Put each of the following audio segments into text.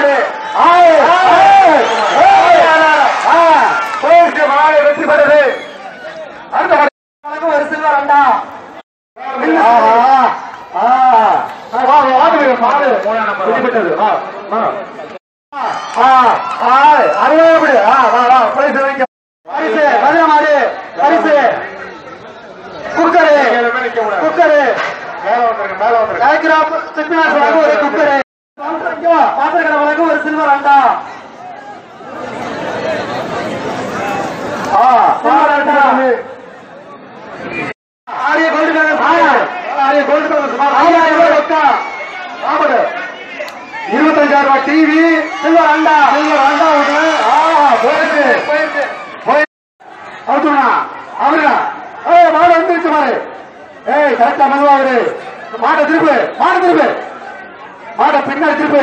மாடு ஆய் ஆய் ஆய் ஆ போயிட்டு மாடு வெற்றி பெறுது அடுத்த மாடு வழங்கும் ஒரு சில்வர் அண்டா ஆஹா ஆ ஆ, வா வா வாங்க மாடு வெற்றி பெற்றது வா வா ஆ ஆய் அருமையாபடி ஆ வா வா பிரைஸ் வைக்க பரிசு மதுரை மாடு பரிசு குக்கரு குக்கரு மேல வந்துருங்க மேல வந்துருங்க கலெக்டர் சிக்னாஸ் வழங்கும் ஒரு குக்கரு பாத்திரக்கடை வழங்கும் ஒரு சில்வர் அண்டா ஆ சில்வர் அண்டா ஆரிய கோல்டு கலர் ஆரிய கோல்டு கலர் ஐயாயிரம் ரூபாய் ரொக்கா ஆமாடு இருபத்தஞ்சாயிரம் ரூபாய் டிவி சில்வர் அண்டா சில்வர் அண்டா ஒன்று ஆ போயிருக்கு போயிருக்கு போய் அவுத்துனா அவருங்க ஏய் மாடு வந்துருச்சு மாடு ஏய் கரெக்டா மெதுவா அவரு மாட்டை திருப்பு மாட்டை திருப்பு மாட்டை பின்னாடி திருப்பு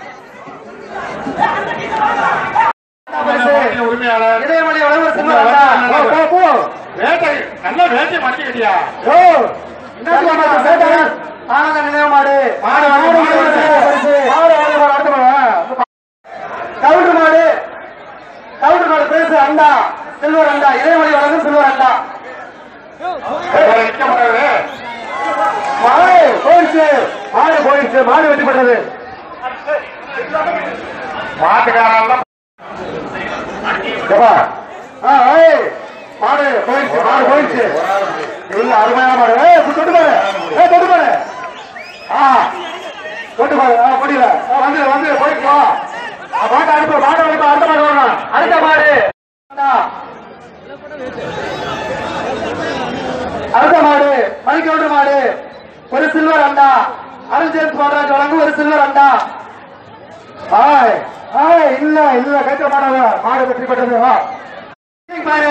பரிசு உரிமையாளர் இதயமணி வழங்கும் ஒரு சில்வர் அண்டா போ, போ, போ. வேட்டை நல்ல வேட்டை மாட்டிக்கிட்டியா யோ, என்னத்துக்கு மாட்டை சேட்டை? ஆனந்த நினைவு மாடு மாடு வாங்க, மாடு வாங்க. பரிசு மாடு வாங்க, மாடு அடுத்த மாடு. கவுண்டர் மாடு கவுண்டர் மாடு பெருசு அண்டா சில்வர் அண்டா இதயமணி வழங்கும் சில்வர் அண்டா இவரை நிக்க முடியாது மாடு போயிடுச்சு மாடு போயிடுச்சு மாடு வெற்றி பெற்றது மாட்டுக்காரெல்லாம் எப்பா? ஆ, ஏய், மாடு போயிடுச்சு மாடு போயிடுச்சு இல்ல அருமையான மாடு ஏய் இப்ப தொட்டு பாரு ஏய் தொட்டு பாரு ஆ தொட்டு பாரு ஆ முடியல ஆ, வந்துரு வந்துரு போயிட்டு வா ஆ, மாட்டை அனுப்பு மாட்டை அனுப்பு அடுத்த மாடு வரணும் அடுத்த மாடு அண்டா. அடுத்த மாடு மணிக்கவுண்டர் மாடு ஒரு சில்வர் அண்டா அருள் ஜேம்ஸ் பாலராஜ் வழங்கும் ஒரு சில்வர் அண்டா ஆய் ஆய் இல்ல இல்ல கேட்க மாட்டாங்க மாடு வெற்றி பெற்றது வா பாரு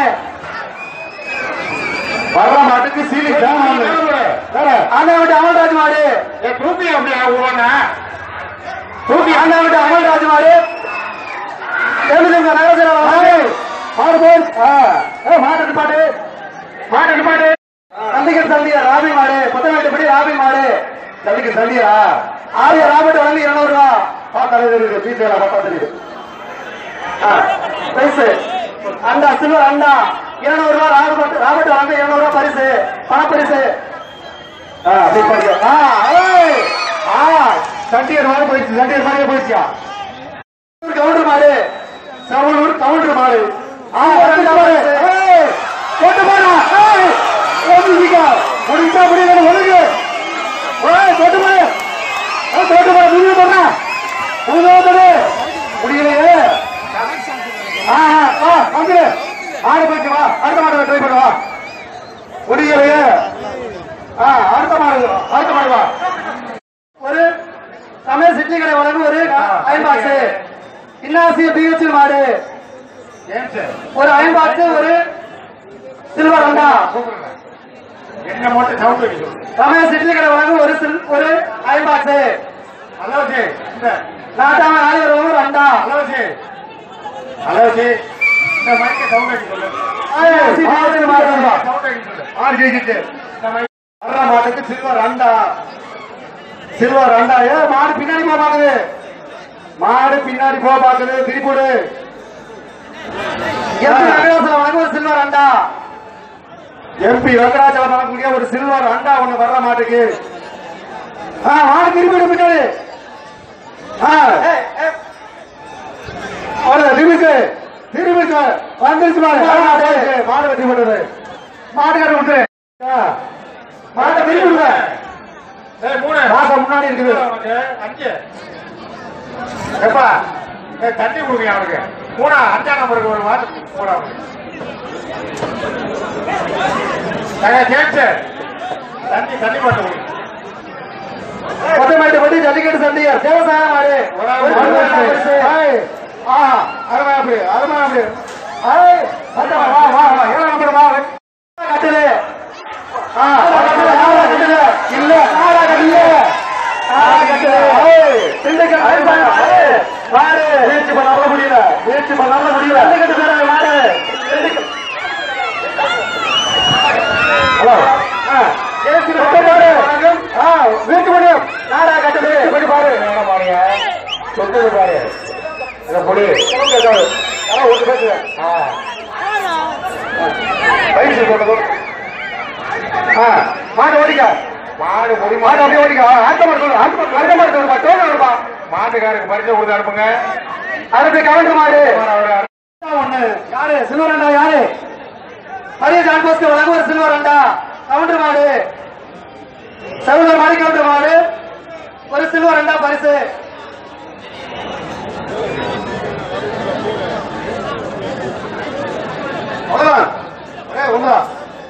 வர்ற மாட்டுக்கு சீலி வேற ஆண்டாவட்டி அமல்ராஜ் மாடு என் தூக்கி அப்படியா ஒவ்வொன்னா தூக்கி ஆண்டாவட்டி அமல்ராஜ் மாடு தேவலிங்க நகரசர ஏய், மாடு போய் ஆ, ஏய், மாடு நிப்பாட்டு மாடு நிப்பாட்டு சந்திகர் சந்தியா ராபி மாடு புத்தகப்படி ராபி மாடு தள்ளிக்கு தள்ளியா ஆரிய ராபர்ட் வழங்கி இருநூறு ரூபா பார்த்தாலே தெரியுது பீச்சையில பார்த்தா தெரியுது ஆ, பரிசு அண்டா சில்வர் அண்டா இருநூறு ரூபா ராபர்ட் ராபர்ட் வழங்க இருநூறு ரூபா பரிசு பணப்பரிசு ஆ, அப்படி பாருங்க. ஆ, ஏய், ஆ, சண்டியர் மாதிரி போயிடுச்சு சண்டியர் மாதிரியே போயிடுச்சியா கவுண்டர் மாடு சவுளூர் கவுண்டர் மாடு ஆ, ஒரு ரெண்டு மாடு. மாடு. ஏய், கொண்டு போடா. ஏய், ஒதுங்கிக்கோ. முடிஞ்சா முடியல, ஒதுங்கு. ஏய், கொண்டு போடு. ஏய், கொண்டு போடு, முடிவு பண்ணா. முடிவு பண்ணு. முடியலையே. ஆ, ஆ, வா, வந்துரு. மாடு போயிடுச்சு, வா. அடுத்த மாடு ட்ரை பண்ணு, வா. முடியலையே. ஆ, அடுத்த மாடு அடுத்த மாடு வா ஒரு ரமேஷ் இட்லி கடை வழங்கும் ஒரு அயன் பாக்ஸ் இன்னாசிய பிஹெச் மாடு ஏன் சார் ஒரு அயன் பாக்ஸ் ஒரு சில்வர் அண்டா கூப்பிடுங்க என்ன மட்டும் சவுண்ட் வைக்க ரமேஷ் இட்லி கடை வழங்கும் ஒரு சில் ஒரு அயன் பாக்ஸ் அளவுச்சு இந்த நாட்டாம நாலு ஒரு அண்டா அளவுச்சு அளவுச்சு இந்த மைக்க சவுண்ட் வைக்க சொல்லு INC BHL மாடு வா. சவுண்ட் வைக்க சொல்லு ஆறு ஜெயிச்சிட்டு இந்த மைக் வர்ற மாட்டுக்கு சில்வர் அண்டா சில்வர் அண்டா ஏ மாடு பின்னாடி போக பாக்குது மாடு பின்னாடி போக பாக்குது திருப்பூடு எம்பி வெங்கடாசலம் வழங்கும் ஒரு சில்வர் அண்டா எம்பி வெங்கடாச்சலம் வரக்கூடிய ஒரு சில்வர் அண்டா ஒண்ணு வர்ற மாட்டுக்கு ஆ மாடு திருப்பிடு பின்னாடி ஆ ஏய், ஏய், அவ்வளவு திரும்பிச்சு திரும்பிச்சு வந்துருச்சு மாடு ஆ, போயிடுச்சு. மாடு வெட்டி போட்டது மாடு கட்டு விட்டுரு ஆ, மாட்டை திருப்பி விடுங்க ஏய் மூணு மாசம் முன்னாடி இருக்குது உனக்கு அஞ்சு எப்பா ஏய் தண்ணி கொடுங்க அவனுக்கு மூணா அஞ்சாம் நம்பருக்கு ஒரு வாரம் போடா ஜேம்ஸ் தண்ணி தண்ணி பாட்டு கொடுங்க கொத்தமேட்டு பட்டி ஜல்லிக்கட்டு சண்டிகர் தேவசாய மாடு ஒரு ஆள் ஒரு மாடு சில்வர் அண்டா பரிசு. ஏய், ஆஹா, அருமை அப்படி, அருமை அப்படி. ஏய், வா, வா, வா, வா, ஏழாம் நம்பர் வா. கட்டிலு ஆ, கட்டுல, நாலா கட்டுல. இல்ல, நாலா கட்டுல. நாலா கட்டுல. ஏய், திண்டுக்கல் அருமை, ஐம்பது மாடு. மாடு முயற்சி பண்ணாமல முடியல முயற்சி பண்ணாமல முடியல ஜல்லிக்கட்டு பேரவை மாடு திண்டுக்கல் ஹலோ ஆ, ஜேசி கொண்டு பாரு. ஆ, வீட்டு முடியும் நாடா கட்டுது இப்படி பாரு சொத்தது பாரு இந்த பொடி அதான் ஒரு பேசு ஆ பயிற்சி போட்டது ஆ மாட்டு ஓடிக்க மாடு பொடி மாட்டு மாடு அப்படியே ஓடிக்க அடுத்த மாடு சொல்லு அடுத்த மாடு அடுத்த மாடு சொல்லுப்பா டோன் வருப்பா மாட்டுக்காரருக்கு பரிசு கொடுத்து அனுப்புங்க அடுத்து கவுண்டர் மாடு அவரை ஒண்ணு யாரு சில்வர் அண்டா யாரு ஹரிய ஜான்போஸ்க்கு வழங்குவர் சில்வர் அண்டா கவுண்டர் மாடு சகோதர மாடி கவுண்டர் மாடு ஒரு சில்வர் அண்டா பரிசு அவ்வளவுதான் ஏ உங்களா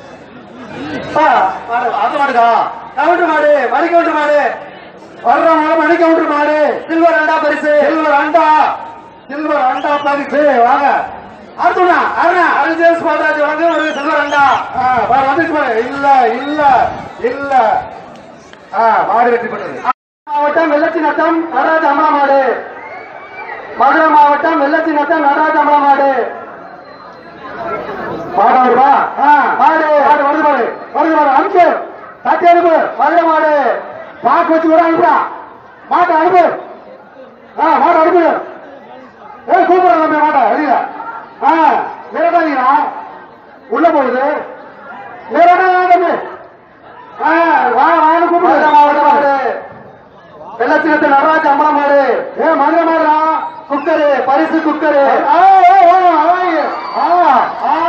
அது மாடுதா கவுண்டர் மாடு மணி கவுண்டர் மாடு வர்ற மாடு மணி கவுண்டர் மாடு சில்வர் அண்டா பரிசு சில்வர் அண்டா சில்வர் அண்டா பரிசு வாங்க அடுத்துண்ணா அருணா அருண் ஜேம்ஸ் பாலராஜ் வழங்க ஒரு சில்வர் அண்டா ஆ, பாரு வந்துச்சு பாரு இல்ல இல்ல இல்ல ஆ மாடு வெற்றி பெற்றது மாவட்டம் வெள்ளச்சி நத்தம் நடராஜ அமலா மாடு மதுரை மாவட்டம் வெள்ளச்சி நத்தம் நடராஜ அமலா மாடு மாடு வருவா மாடு மாடு வருது பாரு வருது பாரு அனுப்பு தட்டி அனுப்பு மதுரை மாடு பாக்கு வச்சு கூட அனுப்புடா மாட்டை அனுப்பு ஆ மாட்டை அனுப்பு ஏ கூப்பிடுற தம்பி மாட்டை வெளியில ஆ நேரடாங்கிறா உள்ள போகுது நேரடா தம்பி ஆ வா வான்னு கூப்பிடு மாவட்ட மாடு வெள்ளத்தினத்து நடராஜ அம்பல மாடு ஏ மதுரை மாடுடா குக்கரு பரிசு குக்கரு ஆ ஆ ஆ ஆ ஆ